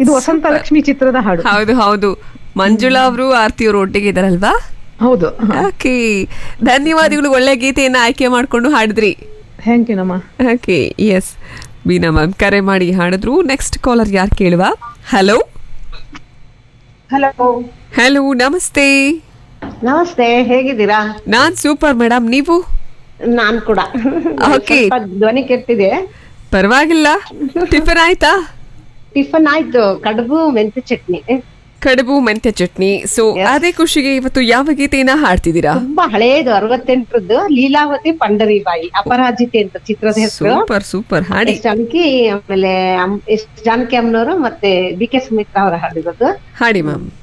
ಇದು ವಸಂತ ಲಕ್ಷ್ಮಿ ಚಿತ್ರದ ಹಾಡು ಹೌದು ಹೌದು ಮಂಜುಳಾ ಅವರು ಆರ್ತಿ ಅವರು ಒಟ್ಟಿಗೆ ಇದಾರಲ್ವಾ ಹೌದು ಓಕೆ ಧನ್ಯವಾದಗಳು ಒಳ್ಳೆ ಗೀತೆಯನ್ನ ಆಯ್ಕೆ ಮಾಡ್ಕೊಂಡು ಹಾಡಿದ್ರಿ ಥ್ಯಾಂಕ್ ಯು ನಮ್ಮ ಓಕೆ ಎಸ್ ಬೀನಾ ಮ್ಯಾಮ್ ಕರೆ ಮಾಡಿ ಹಾಡಿದ್ರು ನೆಕ್ಸ್ಟ್ ಕಾಲರ್ ಯಾರು ಕೇಳುವ ಹಲೋ ಹಲೋ ಹಲೋ ನಮಸ್ತೆ ನಮಸ್ತೆ ಹೇಗಿದ್ದೀರಾ ನಾನ್ ಸೂಪರ್ ಮೇಡಮ್ ನೀವು ನಾನ್ ಕೂಡ Okay. ಸ್ವಲ್ಪ ಧ್ವನಿ ಕೆಟ್ಟಿದೆ ಪರವಾಗಿಲ್ಲ ಟಿಫನ್ ಆಯ್ತಾ ಟಿಫನ್ ಆಯ್ತು ಕಡುಬು ಮೆಂತ್ಯ ಚಟ್ನಿ ಕಡುಬು ಮೆಂತ್ಯ ಚಟ್ನಿ ಸೊ ಅದೇ ಖುಷಿಗೆ ಇವತ್ತು ಯಾವ ಗೀತೆಯನ್ನ ಹಾಡ್ತಿದ್ದೀರಾ ತುಂಬಾ ಹಳೇದು ಅರವತ್ತೆಂಟರದ್ದು ಲೀಲಾವತಿ ಪಂಡರಿಬಾಯಿ ಅಪರಾಜಿತೆ ಅಂತ ಚಿತ್ರದ ಹೆಸರು ಸೂಪರ್ ಸೂಪರ್ ಹಾಡಿ ಎಸ್ ಜಾನಕಿ ಆಮೇಲೆ ಅಮ್- ಎಸ್ ಜಾನಕಿ ಅಮ್ಮನವರು ಮತ್ತೆ ಬಿ ಕೆ ಸುಮಿತ್ರಾ ಅವರ ಹಾಡಿರೋದು ಹಾಡಿ ಮ್ಯಾಮ್